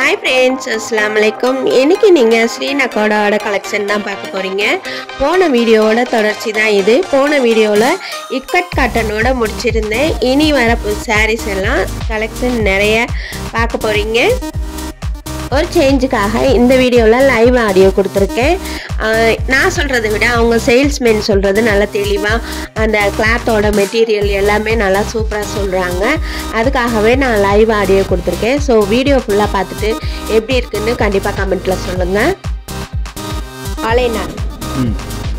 Hi friends அஸ்லாம் வலைக்கம் இன்னைக்கு நீங்கள் ஸ்ரீநக்கோட கலெக்ஷன் தான் பார்க்க போகிறீங்க போன வீடியோவோட தொடர்ச்சி தான் இது போன வீடியோவில் இக்கட் காட்டனோட முடிச்சிருந்தேன் இனி வர சாரீஸ் எல்லாம் கலெக்ஷன் நிறைய பார்க்க போகிறீங்க ஒரு சேஞ்சுக்காக இந்த வீடியோவில் லைவ் ஆடியோ கொடுத்துருக்கேன் ஆஹ் நான் சொல்கிறத விட அவங்க சேல்ஸ்மேன் சொல்கிறது நல்லா தெளிவாக அந்த கிளாத்தோட மெட்டீரியல் எல்லாமே நல்லா சூப்பராக சொல்கிறாங்க அதுக்காகவே நான் லைவ் ஆடியோ கொடுத்துருக்கேன் ஸோ வீடியோ ஃபுல்லாக பார்த்துட்டு எப்படி இருக்குன்னு கண்டிப்பாக கமெண்ட்டில் சொல்லுங்கள் வாழைநாள் ம்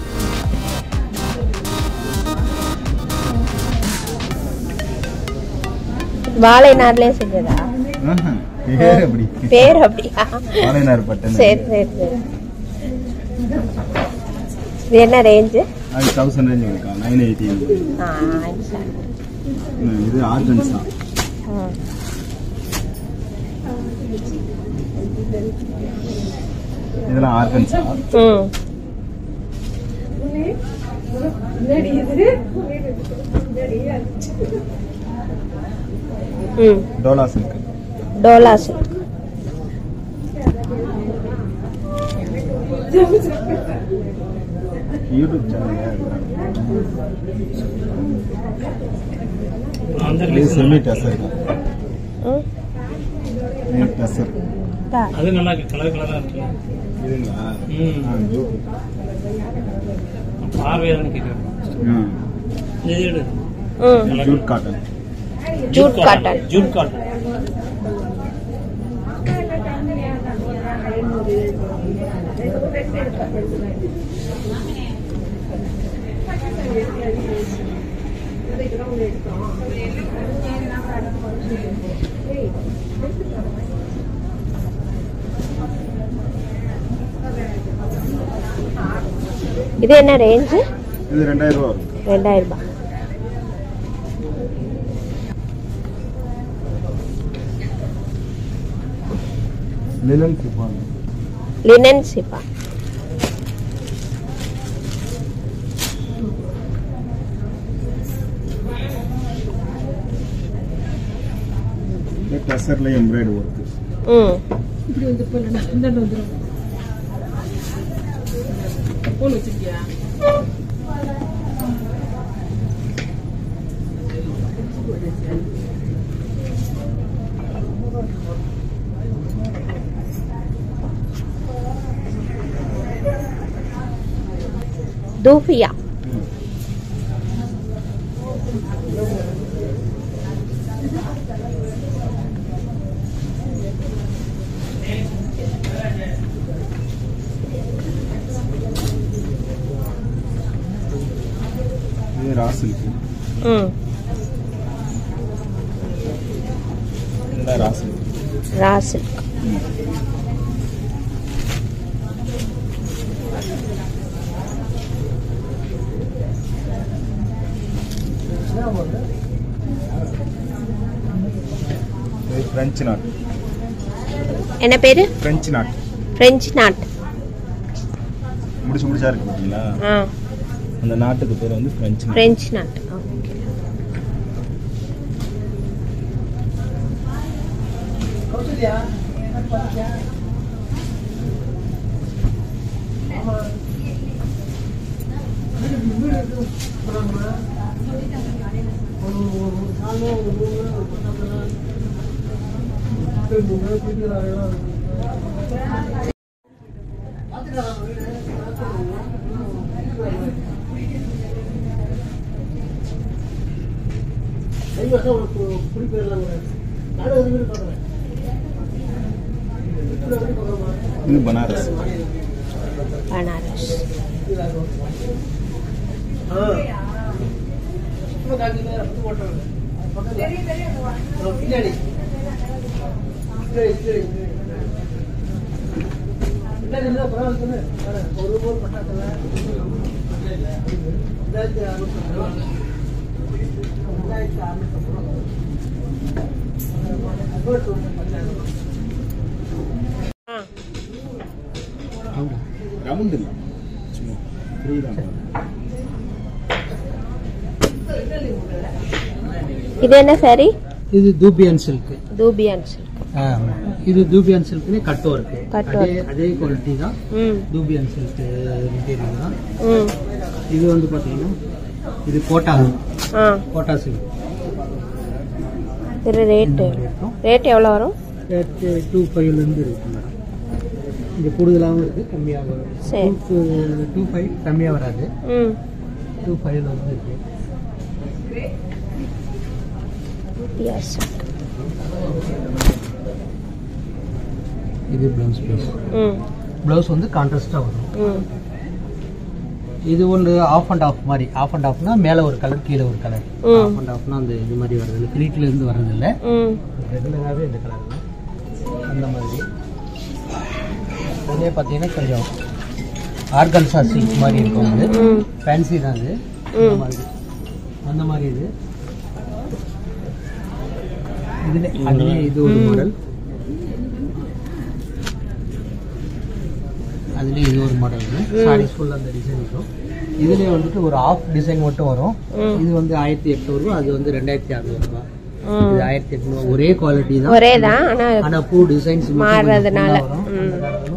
வாழைநாள்லேயே செஞ்சதா ஆஹா, பேர் எப்படி பேர் அப்படியா வாழைநார் பட்டன் சரி சரி சரி இது என்ன ரேஞ்சு அது தௌசண்ட் ரேஞ்ச் இருக்கா நைன் எயிட்டி ஆ சரி இது ஆர்கன்ஸா ம் இதெல்லாம் ஆர்கன்ஸா ம் ம் dola silk dola silk YouTube channel இது செமி டசர் ம் செமி டசர் தா அது நல்லா இருக்கு கலர் கலரா இருக்கு இதுங்களா ம். ஆ, யூடியூப். பார்வையா தான் கேட்குறேன் ஆ, இது எடு ம் jute cotton jute cotton jute cotton இது என்ன ரேஞ்சு இது ரெண்டாயிரம் ரூபா வரும் ரெண்டாயிரம் ரூபாய் லினன் சிப்பான் லினன் சிப்பா இந்த டசர்ல எம்ப்ராய்டு ஒர்க்கு ம் தூஃபியா இது ரா சில்க் ம் இந்த ரா சில்க் ரா சில்க் இது பிரெஞ்சு நாட் என்ன பேரு பிரெஞ்சு நாட் பிரெஞ்சு நாட் முடிச்சு முடிச்சா இருக்கு பார்த்தீங்களா ஆ அந்த நாட்டுக்கு பேர் வந்து French knot French knot okay இது பனாரஸ் பனாரஸ் ஆ ரவுண்ட் இல்லை சும்மா ஃப்ரீ தான் இது என்ன சாரி இது தூபியன் சில்க் தூபியான் சில்க் ஆமா. இது தூபியான் சில்க்னே கட்டோ இருக்கு கட்டோ அதே அதே குவாலிட்டி தான் ம் தூபியான் சில்க் மெட்டீரியல் தான் ம் இது வந்து பார்த்தீங்கன்னா இது கோட்டா ஆ கோட்டா சில்க் இது ரேட்டு இருக்கும் ரேட் எவ்வளோ வரும் ரேட்டு டூ ஃபைவ்லேருந்து இருக்கு மேடம் இங்கே கூடுதலாகவும் இருக்குது கம்மியாக வரும் சரி. டூ டூ ஃபைவ் கம்மியாக வராது ம் டூ ஃபைவ்ல வந்து இருக்கு எஸ் இது ப்ளவுஸ் பீஸ் ம் ப்ளவுஸ் வந்து கான்ட்ராஸ்டாக வரும் ம் இது ஒன்று ஆஃப் அண்ட் ஆஃப் மாதிரி ஆஃப் அண்ட் ஆஃப்னா மேலே ஒரு கலர் கீழே ஒரு கலர் ம். ஆஃப் அண்ட் ஆஃப்னா அந்த இது மாதிரி வருது கிரீட்ல இருந்து வர்றதில்ல ம் ரெகுலராகவே இந்த கலர் தான் அந்த மாதிரி அதே பார்த்தீங்கன்னா கொஞ்சம் ஆர்கன்சா சில்க் மாதிரி இருக்கும் அது ம் ஃபேன்சி தான் அது அந்த ம். மாதிரி அந்த மாதிரி இது இதுல அதுலேயே இது ஒரு ம். மாடல் அதுலேயே இது ஒரு மாடல் சாரீஸ் ஃபுல்லாக அந்த டிசைன் இருக்கும் இதுலேயே வந்துட்டு ஒரு ஆஃப் டிசைன் மட்டும் வரும் ம். இது வந்து ஆயிரத்தி எட்நூறுபா அது வந்து ரெண்டாயிரத்தி அறுநூறுபா ம் இது ஆயிரத்தி எட்நூறு ஒரே குவாலிட்டி தான் ஒரே தான் ஆனால் ஆனா பூ டிசைன்ஸ் மாறுறதுனால. ம்.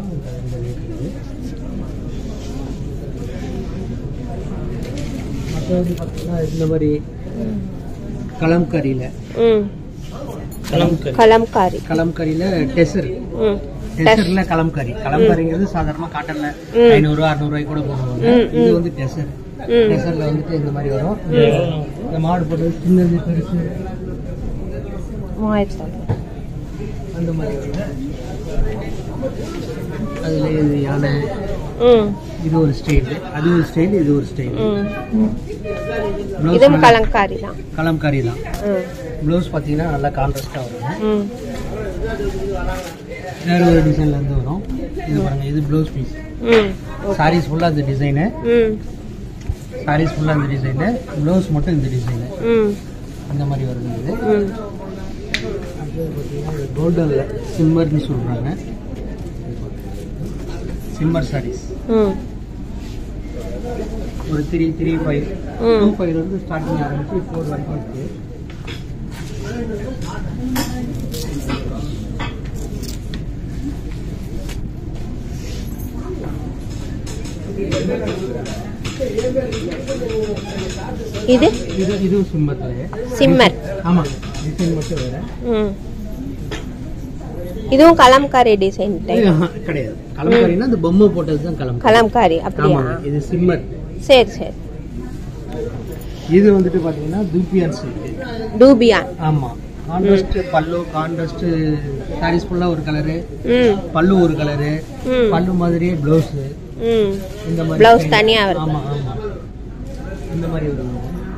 மற்றது பார்த்தீங்கன்னா இந்த மாதிரி கலம்கரியில ம் கலம்கரி கலம்காரி கலம்கரியில டெசர் ம் டெசர்ல கலம்கரி கலம்கரிங்கிறது சாதாரணமா காட்டன்ல ம். ஐநூறு அறுநூறு கூட போடுவாங்க ம், இது ம். வந்து டெசர் ம் டெசர்ல வந்துட்டு இந்த மாதிரி வரும் இந்த மாடு போட்டு சின்னது பெருசு மூவாயிரத்தி தொள்ளாயிரம். அந்த மாதிரி வரும் அதுல இது யானை ம் இது ஒரு ஸ்டைல் அது ஒரு ஸ்டைல் இது ஒரு ஸ்டைல் ம் இதுவும் கலங்காரி தான் கலம்காரி தான் ம் ப்ளவுஸ் பார்த்தீங்கன்னா நல்லா கான்ட்ராஸ்டாக வரும் ம் வேற ஒரு டிசைன்ல இருந்து வரும் இது பாருங்க இது ப்ளவுஸ் பீஸ் ம் சாரீஸ் ஃபுல்லாக இந்த டிசைனு ம் சாரீஸ் ஃபுல்லாக இந்த டிசைனு ப்ளவுஸ் மட்டும் இந்த டிசைனு ம் அந்த மாதிரி வருது இது ம் அடுத்தது பார்த்தீங்கன்னா கோல்டனில் சிம்மர்னு சொல்கிறாங்க சிம்மர் சாரீஸ் ம் ஒரு த்ரீ த்ரீ ஃபைவ் ம். டூ ஃபைவ்லேருந்து ஸ்டார்டிங் ஆரம்பிச்சு ஃபோர் வரைக்கும் இருக்குது இது இது இதுவும் சிம்மத்தில் சிம்மர் ஆமாம் டிசைன் மட்டும் வேறு ம் இதுவும் கலம்காரி டிசைன் டைப் ஆஹா, கிடையாது கலம்காரின்னா அந்த பொம்மை போட்டது தான் கலம்காரி கலம்காரி அப்படியா ஆமாங்க இது சிம்மர் சரி சரி இது வந்துட்டு பாத்தீங்கன்னா தூப்பியான் சில்க் டூபியான் ஆமா கான்ட்ராஸ்ட் பல்லு கான்ட்ராஸ்ட் சாரீஸ் ஃபுல்லா ஒரு கலரு ம் பல்லு ஒரு கலரு ம் பல்லு மாதிரியே பிளவுஸ் ம் இந்த மாதிரி Blouse design. தனியா வருது. ஆமா ஆமா இந்த மாதிரி வரும்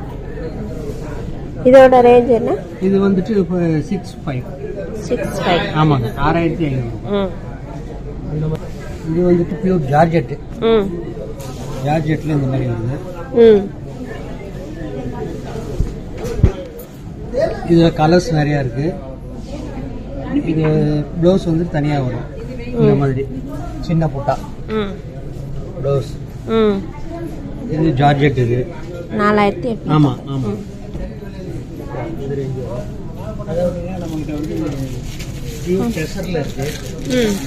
இதோட ரேஞ்ச் என்ன இது வந்துட்டு இப்போ சிக்ஸ் ஃபைவ் சிக்ஸ் ஃபைவ் ஆமாங்க ஆறாயிரத்தி ஐநூறு ம் அந்த மாதிரி இது வந்துட்டு பியூர் ஜார்ஜெட் ம் ஜார்ஜெட்ல இந்த மாதிரி வருது ம் இதுல கலர்ஸ் நிறைய இருக்கு இது ப்ளவுஸ் வந்து தனியா வரும் இந்த ம். மாதிரி சின்ன புட்டா ம் ப்ளவுஸ் ம் இது ஜார்ஜெட் இது நாலாயிரத்தி எட்நூறு ஆமா ஆமா இந்த range வரும். அதாவது நம்மகிட்ட வந்து பியூர் டெசர்ல இருக்கு ம்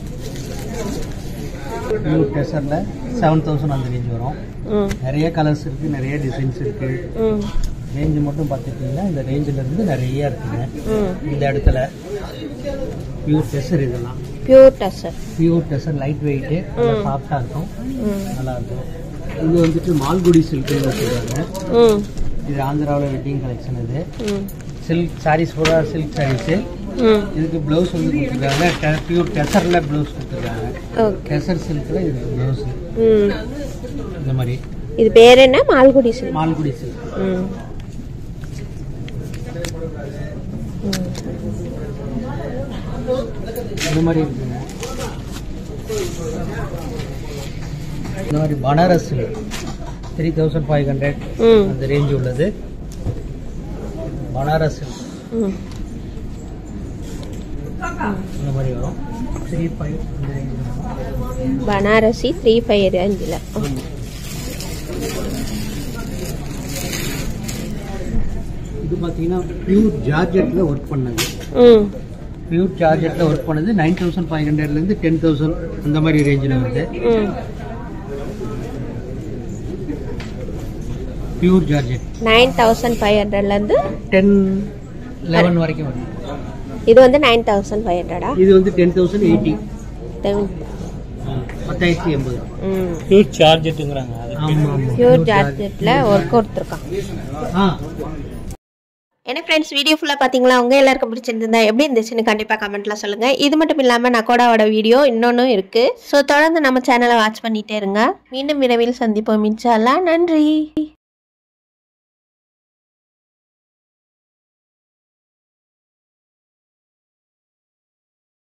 பியூர் டெசர்ல செவன் தௌசண்ட் அந்த ரேஞ்ச் வரும் ம் நிறைய கலர்ஸ் இருக்கு நிறைய டிசைன்ஸ் இருக்கு ம் ரேஞ்ச் மட்டும் பார்த்துட்டீங்கன்னா இந்த ரேஞ்சில இருந்து நிறைய இருக்குங்க ம் இந்த இடத்துல பியூர் டெசர் இதெல்லாம் pure tussar pure tussar light weight நல்லா ம். சாஃப்டா இருக்கும் ம் நல்லா இருக்கும் இது வந்துட்டு மால்குடி சில்க்னு சொல்றாங்க ம் இது ஆந்திராவில் வெட்டிங் கலெக்ஷன் இது ம் சில்க் சாரீஸ் பூரா சில்க் சாரீஸு ம் இதுக்கு ப்ளவுஸ் வந்து கொடுத்துருக்காங்க பியூர் டெசரில் ப்ளவுஸ் கொடுத்துருக்காங்க ஓகே டெசர் சில்கில் இது ப்ளவுஸ் ம் இந்த மாதிரி இது பேர் என்ன மால்குடி சில்க் மால்குடி சில்க் ம் ம் இந்த மாதிரி இருக்குங்க இந்த மாதிரி Banaras silk three thousand five hundred ம் அந்த ரேஞ்ச் உள்ளது பனாரஸ் சில்க் ம் இந்த மாதிரி வரும் த்ரீ ஃபைவ் அந்த ரேஞ்ச் வரும் பனாரசி த்ரீ ஃபைவ் ரேஞ்சில் இது பார்த்தீங்கன்னா பியூர் ஜார்ஜெட்டில் ஒர்க் பண்ணது ம் பியூர் சார்ஜெட்டில் ஒர்க் பண்ணது நைன் தௌசண்ட் ஃபைவ் ஹண்ட்ரட்லேருந்து டென் தௌசண்ட் அந்த மாதிரி ரேஞ்சில் வருது ம் pure georgette nine thousand five ஹண்ட்ரட்லேருந்து டென் லெவன் வரைக்கும் வருது இது வந்து நைன் தௌசண்ட் ஃபைவ் ஹண்ட்ரடா இது வந்து டென் தௌசண்ட் எயிட்டி பத்தாயிரத்தி எண்பது ம் பியூர் சார்ஜெட்டுங்கிறாங்க அது ஆமாம் ஆமாம் பியூர் ஜார்ஜெட்டில் ஒர்க் கொடுத்துருக்கான் ஆ என்ன ஃப்ரெண்ட்ஸ் வீடியோ ஃபுல்லாக பார்த்தீங்களா உங்கள் எல்லாருக்கும் பிடிச்சிருந்தா எப்படி இருந்துச்சுன்னு கண்டிப்பாக கமெண்ட்டில் சொல்லுங்கள் இது மட்டும் இல்லாமல் நக்கோடாவோட வீடியோ இன்னொன்றும் இருக்குது ஸோ தொடர்ந்து நம்ம சேனலை வாட்ச் பண்ணிகிட்டே இருங்க மீண்டும் விரைவில் சந்திப்போம் இன்ஷா அல்லாஹ் நன்றி